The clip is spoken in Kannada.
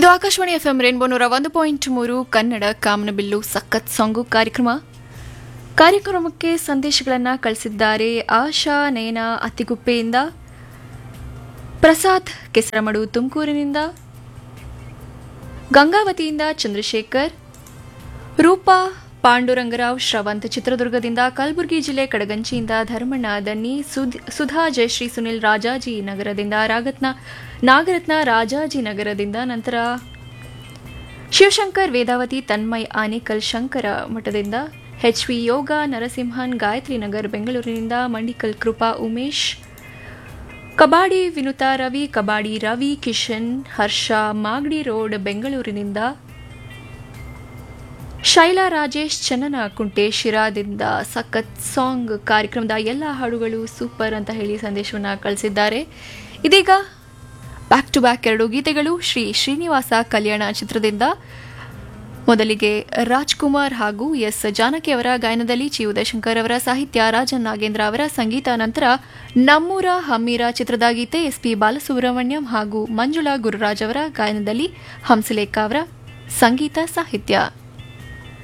ಇದು ಆಕಾಶವಾಣಿ ಎಫ್ಎಂ ರೇನ್ಬೋ ನೂರ ಒಂದು ಪಾಯಿಂಟ್ ಮೂರು ಕನ್ನಡ ಕಾಮನಬಿಲ್ಲು ಸಖತ್ ಸಾಂಗು ಕಾರ್ಯಕ್ರಮ ಕಾರ್ಯಕ್ರಮಕ್ಕೆ ಸಂದೇಶಗಳನ್ನು ಕಳಿಸಿದ್ದಾರೆ ಆಶಾ ನಯನ ಅತ್ತಿಗುಪ್ಪೆಯಿಂದ ಪ್ರಸಾದ್ ಕೆಸರಮಡು ತುಮಕೂರಿನಿಂದ ಗಂಗಾವತಿಯಿಂದ ಚಂದ್ರಶೇಖರ್ ರೂಪಾ ಪಾಂಡುರಂಗರಾವ್ ಶ್ರವಂತ್ ಚಿತ್ರದುರ್ಗದಿಂದ ಕಲಬುರಗಿ ಜಿಲ್ಲೆ ಕಡಗಂಚಿಯಿಂದ ಧರ್ಮಣ್ಣ ದನ್ನಿ ಸುಧ್- ಸುಧಾ ಜಯಶ್ರೀ ಸುನಿಲ್ ರಾಜಾಜಿ ನಗರದಿಂದ ರಾಗತ್ನ ನಾಗರತ್ನ ರಾಜಾಜಿ ನಗರದಿಂದ ನಂತರ ಶಿವಶಂಕರ್ ವೇದಾವತಿ ತನ್ಮಯ್ ಆನೇಕಲ್ ಶಂಕರ ಮಠದಿಂದ ಎಚ್ ವಿ ಯೋಗ ನರಸಿಂಹನ್ ಗಾಯತ್ರಿ ನಗರ್ ಬೆಂಗಳೂರಿನಿಂದ ಮಂಡಿಕಲ್ ಕೃಪಾ ಉಮೇಶ್ ಕಬಾಡಿ ವಿನುತಾ ರವಿ ಕಬಾಡಿ ರವಿ ಕಿಶನ್ ಹರ್ಷ ಮಾಗಡಿ ರೋಡ್ ಬೆಂಗಳೂರಿನಿಂದ ಶೈಲಾ ರಾಜೇಶ್ ಚನ್ನನ ಕುಂಟೆ ಶಿರಾದಿಂದ ಸಖತ್ ಸಾಂಗ್ ಕಾರ್ಯಕ್ರಮದ ಎಲ್ಲ ಹಾಡುಗಳು ಸೂಪರ್ ಅಂತ ಹೇಳಿ ಸಂದೇಶವನ್ನು ಕಳಿಸಿದ್ದಾರೆ ಇದೀಗ ಬ್ಯಾಕ್ ಟು ಬ್ಯಾಕ್ ಎರಡು ಗೀತೆಗಳು ಶ್ರೀ ಶ್ರೀನಿವಾಸ ಕಲ್ಯಾಣ ಚಿತ್ರದಿಂದ ಮೊದಲಿಗೆ ರಾಜ್ಕುಮಾರ್ ಹಾಗೂ ಎಸ್ ಜಾನಕಿ ಅವರ ಗಾಯನದಲ್ಲಿ ಚಿ ಉದಯಶಂಕರ್ ಅವರ ಸಾಹಿತ್ಯ ರಾಜನ್ ನಾಗೇಂದ್ರ ಅವರ ಸಂಗೀತ ನಂತರ ನಮ್ಮೂರ ಹಮ್ಮೀರ ಚಿತ್ರದ ಗೀತೆ ಎಸ್ ಪಿ ಬಾಲಸುಬ್ರಹ್ಮಣ್ಯಂ ಹಾಗೂ ಮಂಜುಳಾ ಗುರುರಾಜ್ ಅವರ ಗಾಯನದಲ್ಲಿ ಹಂಸಲೇಖ ಅವರ ಸಂಗೀತ ಸಾಹಿತ್ಯ